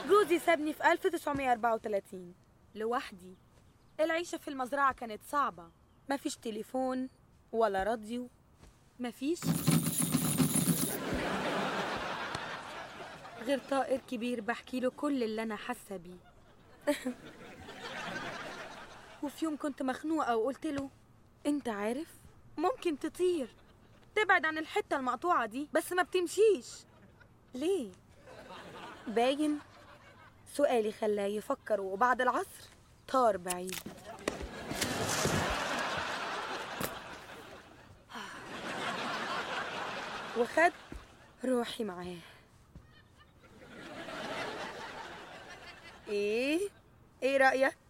جوزي سابني في 1934 لوحدي العيشة في المزرعة كانت صعبة مفيش تليفون ولا راديو مفيش غير طائر كبير بحكي له كل اللي أنا حاسة بيه وفي يوم كنت مخنوقة وقلت له أنت عارف ممكن تطير تبعد عن الحتة المقطوعة دي بس ما بتمشيش ليه؟ باين سؤالي خلاه يفكر وبعد العصر طار بعيد وخد روحي معاه ايه ايه رأيك